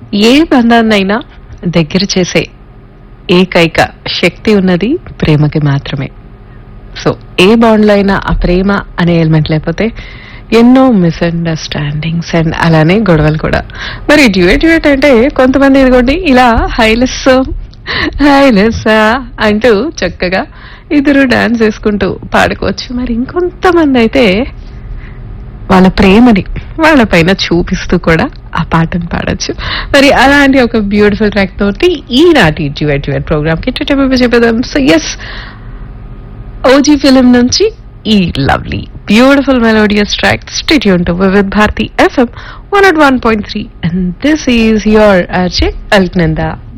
ఏ బంధాన్నైనా దగ్గర చేసే ఏకైక శక్తి ఉన్నది ప్రేమకి మాత్రమే సో ఏ బాండ్లో అయినా ఆ ప్రేమ అనే ఎలిమెంట్ లేకపోతే ఎన్నో మిస్అండర్స్టాండింగ్స్ అండ్ అలానే గొడవలు కూడా మరి డ్యూయట్ డ్యూయట్ అంటే కొంతమంది ఇదిగోండి ఇలా హైలెస్ హైలెస్ అంటూ చక్కగా ఇద్దరు డాన్స్ వేసుకుంటూ పాడుకోవచ్చు మరి ఇంకొంతమంది అయితే వాళ్ళ ప్రేమని వాళ్ళ పైన చూపిస్తూ కూడా ఆ పాటను పాడొచ్చు మరి అలాంటి ఒక బ్యూటిఫుల్ ట్రాక్ తోటి ఈనాటి డ్యూయట్ డ్యూయట్ ప్రోగ్రామ్ కి చెప్పేదాం సో ఎస్ ఓజీ ఫిలిం నుంచి ఈ lovely beautiful melodious track stay tuned to with Bharati FM one at one point three and this is your RJ Alaknanda